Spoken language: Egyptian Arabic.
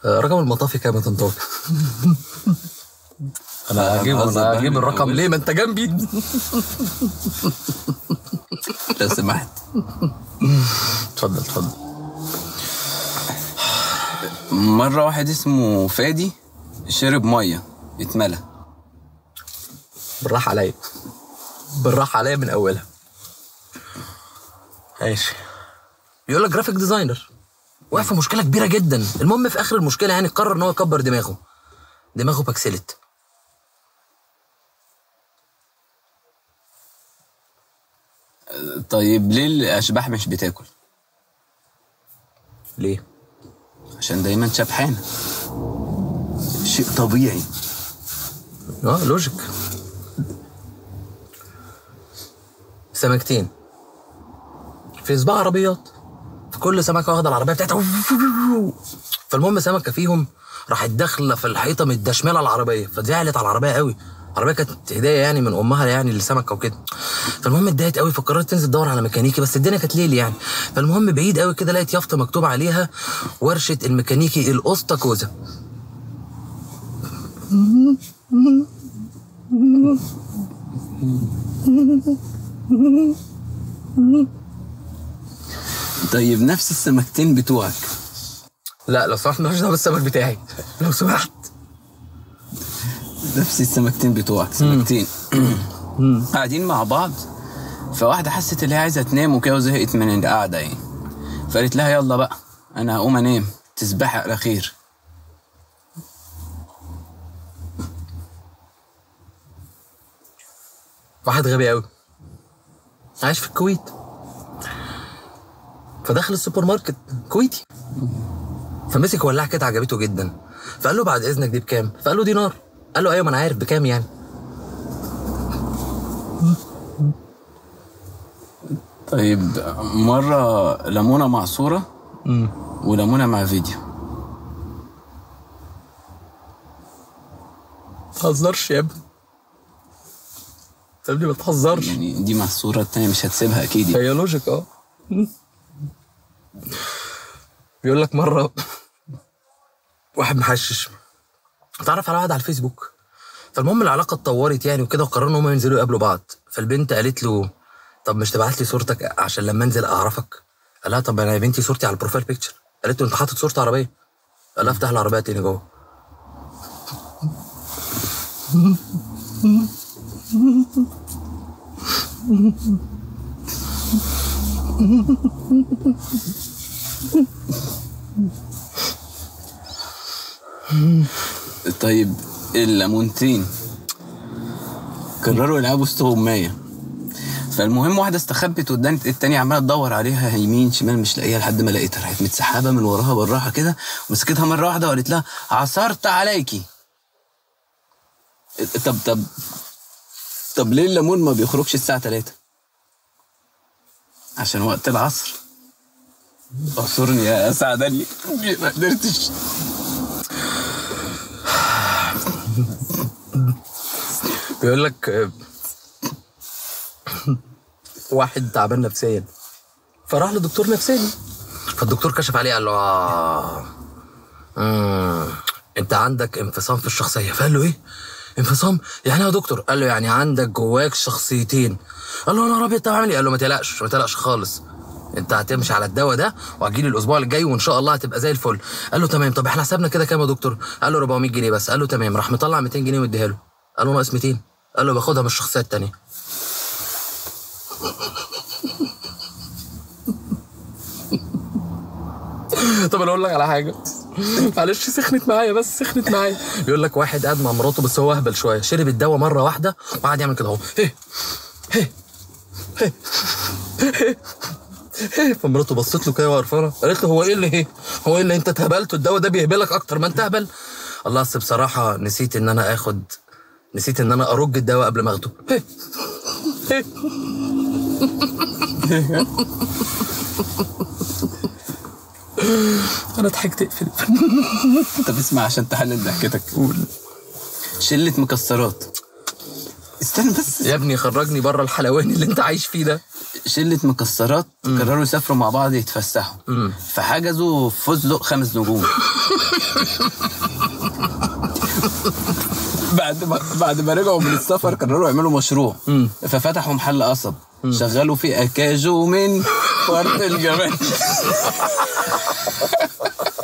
آه، رقم المطافي كام يا طنطاوي انا هجيب بهزر انا بقى هجيب من الرقم الأول. ليه ما انت جنبي لو سمحت اتفضل اتفضل مرة واحد اسمه فادي شرب مية اتملى بالراحه عليا بالراحه عليا من اولها ماشي يقول لك جرافيك ديزاينر وقع في مشكله كبيره جدا المهم في اخر المشكله يعني قرر ان هو يكبر دماغه دماغه بكسلت طيب ليه الأشباح مش بتاكل؟ ليه عشان دايما شبحانة شيء طبيعي اه لوجيك سمكتين في سباق عربيات في كل سمكه واخده العربيه بتاعتها فالمهم سمكه فيهم راحت داخله في الحيطه متدشمله العربيه فزعلت على العربيه قوي العربيه كانت هديه يعني من امها يعني للسمكه وكده فالمهم اتضايقت قوي فقررت تنزل تدور على ميكانيكي بس الدنيا كانت ليل يعني فالمهم بعيد قوي كده لقيت يافطه مكتوب عليها ورشه الميكانيكي الاسطى كوزه طيب نفس السمكتين بتوعك لا لو سمحت ماليش دعوه بالسمك بتاعي لو سمحت نفس السمكتين بتوعك سمكتين قاعدين مع بعض فواحدة حست ان هي عايزة تنام وكده وزهقت من القعدة يعني فقالت لها يلا بقى انا هقوم انام تصبحي على خير واحد غبي قوي عايش في الكويت فدخل السوبر ماركت كويتي فمسك ولاعه كده عجبته جدا فقال له بعد اذنك دي بكام فقال له دينار قال له ايوه ما انا عارف بكام يعني طيب مرة ليمونة مع صورة وليمونة مع فيديو تهزرش يا ابني يا ابني ما تهزرش يعني دي مع الصورة التانية مش هتسيبها اكيد يعني. هي لوجيك اه بيقول لك مره واحد محشش اتعرف على واحد على الفيسبوك فالمهم العلاقه اتطورت يعني وكده وقرروا ان هم ينزلوا يقابلوا بعض فالبنت قالت له طب مش تبعت لي صورتك عشان لما انزل اعرفك قال لها طب انا يا بنتي صورتي على البروفايل بيكتشر قالت له انت حاطط صورة عربيه قال لها افتح العربيه تاني جوه طيب الليمونتين قرروا يلعبوا استغماية فالمهم واحدة استخبت قدام التانية عمالة تدور عليها يمين شمال مش لاقيها لحد ما لقيتها راحت متسحبة من وراها بالراحة كده ومسكتها مرة واحدة وقالت لها عثرت عليكي طب طب طب ليه الليمون ما بيخرجش الساعة 3 عشان وقت العصر اعذرني يا سعدني ما قدرتش بيقول لك آه، واحد تعبان نفسيا فراح لدكتور نفساني فالدكتور كشف عليه قال له آه مم. انت عندك انفصام في الشخصيه فقال له ايه انفصام يعني إيه يا دكتور قال له يعني عندك جواك شخصيتين قال له انا رابط طب اعمل ايه قال له ما تقلقش ما تقلقش خالص انت هتمشي على الدواء ده وهتجيلي الاسبوع الجاي وان شاء الله هتبقى زي الفل قال له تمام طب احنا حسابنا كده كام يا دكتور قال له 400 جنيه بس قال له تمام راح مطلع 200 جنيه واديها له قال له ناقص 200 قال له باخدها من الشخصيه التانيه طب انا اقول لك على حاجه معلش سخنت معايا بس سخنت معايا بيقول لك واحد قاعد مع مراته بس هو اهبل شويه شرب الدواء مره واحده وقعد يعمل كده اهو هيه هيه هيه هيه هيه فمراته بصت له كده وقرفانه قالت له هو ايه اللي ايه هو ايه اللي انت اتهبلت الدواء ده بيهبلك اكتر ما انت اهبل الله اصل بصراحه نسيت ان انا اخد نسيت ان انا ارج الدواء قبل ما اخده هيه هيه انا ضحكت اقفل طب اسمع عشان تحلل ضحكتك قول شلة مكسرات استنى بس يا ابني خرجني بره الحلواني اللي انت عايش فيه ده شله مكسرات قرروا يسافروا مع بعض يتفسحوا فحجزوا في فندق خمس نجوم بعد ما بعد ما رجعوا من السفر قرروا يعملوا مشروع ففتحوا محل قصب شغلوا فيه اكاجو من فرط الجمال